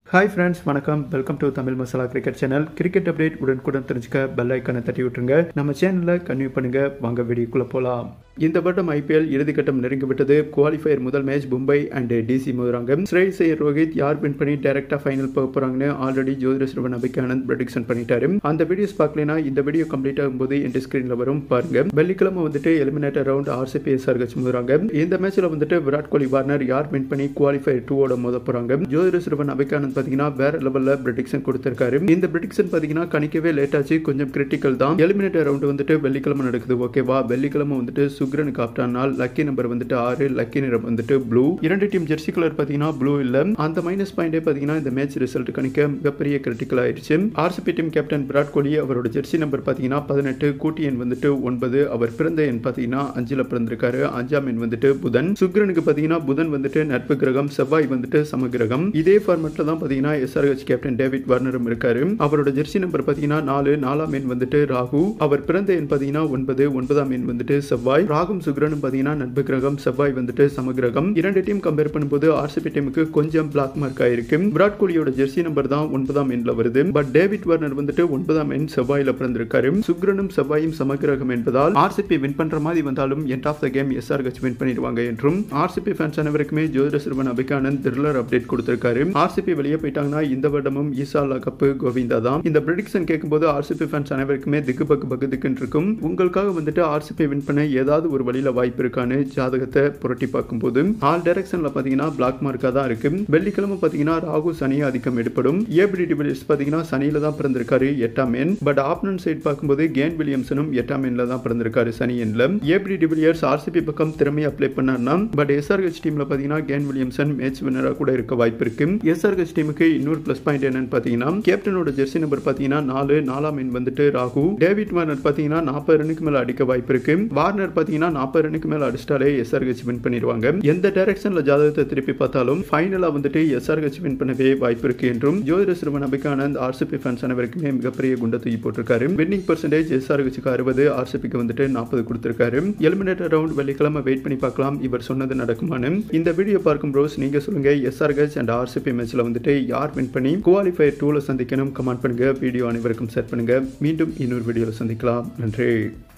hi friends வணக்கம் welcome to Tamil Masala cricket channel cricket update உடனுக்குடன் தெரிஞ்சுக்க பெல் ஐக்கானை தட்டி விட்டுருங்க நம்ம சேனலில் கன்வியூ பண்ணுங்க வாங்க வீடியோக்குள்ளே போகலாம் இந்த வருடம் ஐபிஎல் இறுதிக்கட்டம் நெருங்கிவிட்டது குவாலிஃபயர் முதல் மேட்ச் மும்பை அண்ட் டிசி மோதுறாங்க ஸ்ரேயஸ் ஐயர் ரோஹித் யார் வின் பண்ணி டைரக்டா ஃபைனல் போக போறாங்கன்னு ஆல்ரெடி ஜோதிட சிறுவன் அபிகானந்த் ப்ரெடிக்ஷன் பண்ணிட்டாரு அந்த வீடியோஸ் பார்க்கலனா இந்த வீடியோ கம்ப்ளீட் ஆகும்போது என் ஸ்கிரீன்ல வரும் பாருங்க வெள்ளிக்கிழமை வந்துட்டு எலிமினேட்டர் ரவுண்ட் ஆர்சிபி எஸ்ஆர்ஹெச் மோதுறாங்க இந்த மேட்ச்ல வந்துட்டு விராட் கோலி வார்னர் யார் வின் பண்ணி குவாலிஃபயர் டூவோட மோத போறாங்க ஜோதிட சிறுவன் அபிகானந்த் பாத்தீங்கன்னா வேற லெவல்ல ப்ரெடிக்ஷன் கொடுத்திருக்காரு இந்த ப்ரெடிக்ஷன் பாத்தீங்கன்னா கணிக்கவே லேட் ஆச்சு கொஞ்சம் கிரிட்டிக்கல் தான் எலிமினேட்டர் ரவுண்ட் வந்துட்டு வெள்ளிக்கிழமை நடக்குது ஓகேவா வெள்ளிக்கிழமை வந்துட்டு சுக்ரனுக்கு ஆப்டான் நாள் லக்கி நம்பர் வந்துட்டு ஆறு லக்கி நிறம் வந்துட்டு ப்ளூ இரண்டு டீம் ஜெர்சி கலர் பாத்தீங்கன்னா ப்ளூ இல்ல அந்த மைனஸ் பாயிண்டே பாத்தீங்கன்னா இந்த மேட்ச் ரிசல்ட் கணிக்க மிகப்பெரிய கிரிட்டிக்கல் ஆயிடுச்சு RCB team captain Virat Kohli அவரோட ஜெர்சி நம்பர் பாத்தீங்கன்னா பதினெட்டு கூட்டி எண் வந்துட்டு ஒன்பது அவர் பிறந்த எண் பாத்தீங்கன்னா அஞ்சுல பிறந்திருக்காரு அஞ்சாம் எண் வந்துட்டு புதன் சுக்ரனுக்கு பாத்தீங்கன்னா புதன் வந்துட்டு நட்பு கிரகம் செவ்வாய் வந்துட்டு சமகிரகம் இதே ஃபார்மெட்ல தான் பாத்தீங்கன்னா எஸ்ஆர்ஹெச் கேப்டன் டேவிட் வார்னரும் இருக்காரு அவரோட ஜெர்சி நம்பர் பாத்தீங்கன்னா நாலு நாலாம் எண் வந்துட்டு ராகு அவர் பிறந்த எண் பாத்தீங்கன்னா ஒன்பது ஒன்பதாம் எண் வந்துட்டு செவ்வாய் ராகும் சுக்ரனும் பாத்தீங்கன்னா நட்பு கிரகம் செவ்வாய் வந்துட்டு சமகிரகம் இரண்டு டீம் கம்பேர் பண்ணும்போது ஆர்சிபி டீமுக்கு கொஞ்சம் பிளாக் மார்க் ஆயிருக்கு விராட் கோலியோட ஜெர்சி நம்பர் தான் ஒன்பதாம் எண்ல வருது பட் டேவிட் வார்னர் வந்துட்டு ஒன்பதாம் எண் செவ்வாயில பிறந்திருக்காரு சுக்ரனும் செவ்வாயும் சமகிரகம் என்பதால் ஆர்சிபி வின் பண்ற மாதிரி வந்தாலும் end of the game SRH win பண்ணிடுவாங்க என்றும் ஆர்சிபி ஃபேன்ஸ் அனைவருக்குமே ஜோதிட சிறுவன் அபிகானந்த் த்ரில்லர் அப்டேட் கொடுத்திருக்காரு ஆர்சிபி வெளியே போயிட்டாங்கன்னா இந்த வருடமும் ஈசாலா கப்பு கோவிந்தா தான் இந்த ப்ரெடிக்ஷன் கேட்கும்போது ஆர்சிபி ஃபேன்ஸ் அனைவருக்குமே திக்கு பக்கு பக்கு திக்குன்னு இருக்கும் உங்களுக்காக வந்துட்டு ஆர்சிபி வின் பண்ண ஏதாவது ஒரு வழியில வாய்ப்பு இருக்கான்னு ஜாதகத்தை புரட்டி பார்க்கும்போது ஆல் டைரக்ஷன்ல பாத்தீங்கன்னா பிளாக் மார்க்கா தான் இருக்கு வெள்ளிக்கிழமை பாத்தீங்கன்னா ராகு சனி ஆதிக்கம் எடுப்படும் ஏபிடி டிவிலியர்ஸ் பாத்தீங்கன்னா சனியில தான் பிறந்திருக்காரு எட்டாம் எண் பட் ஆப்னன் சைட் பார்க்கும்போது கேன் வில்லியம்சனும் எட்டாம் எண்ல தான் பிறந்திருக்காரு சனி எண்ல ஏபிடி டிவிலியர்ஸ் ஆர்சிபி பக்கம் திறமையை அப்ளை பண்ணார்னா பட் எஸ்ஆர்ஹெச் டீம்ல பாத்தீங்கன்னா கேன் வில்லியம்சன் மேட்ச் வினரா கூட இருக்க வாய்ப்பு இருக்கு எஸ்ஆர்ஹெச் டீமுக்கு இன்னொரு பிளஸ் பாயிண்ட் என்னன்னு பாத்தீங்கன்னா கேப்டனோட ஜெர்சி நம்பர் பாத்தீங்கன்னா நாலு நாலாம் எண் வந்துட்டு ராகு டேவிட் வார்னர் பாத்தீங்கன்னா நாற்பது ரனுக்கு மேல அடிக்க வாய்ப்பு இருக்கு வார்னர் பாத்தீங்கன்னா நாற்பது ரனுக்கு மேல அடிச்சிட்டாலே எஸ்ஆர்ஹெச் வின் பண்ணிடுவாங்க எந்த டைரக்ஷன்ல ஜாதகத்தை திருப்பி பார்த்தாலும் ஃபைனலா வந்துட்டு எஸ்ஆர்ஹெச் வின் பண்ணவே வாய்ப்பு இருக்கு என்றும் ஜோதிட சிறுவன் அபிகானந்த் ஆர்சிபி ஃபேன்ஸ் அனைவருக்குமே மிகப்பெரிய குண்டை தூக்கி போட்டிருக்காரு வின்னிங் பர்சன்டேஜ் எஸ்ஆர்ஹெச்சுக்கு அறுபது ஆர்சிபிக்கு வந்துட்டு நாற்பது கொடுத்திருக்காரு எலிமினேட்டர் ரவுண்ட் வெள்ளிக்கிழமை வெயிட் பண்ணி பார்க்கலாம் இவர் சொன்னது நடக்குமான்னு இந்த வீடியோ பார்க்கும் ப்ரோஸ் நீங்க சொல்லுங்க எஸ்ஆர்ஹெச் அண்ட் ஆர்சிபி மேட்ச்ல வந்துட்டு யார் வின் பண்ணி குவாலிஃபயர் டூல சந்திக்கணும் கமெண்ட் பண்ணுங்க வீடியோ அனைவருக்கும் செட் பண்ணுங்க மீண்டும் இன்னொரு வீடியோவில் சந்திக்கலாம் நன்றி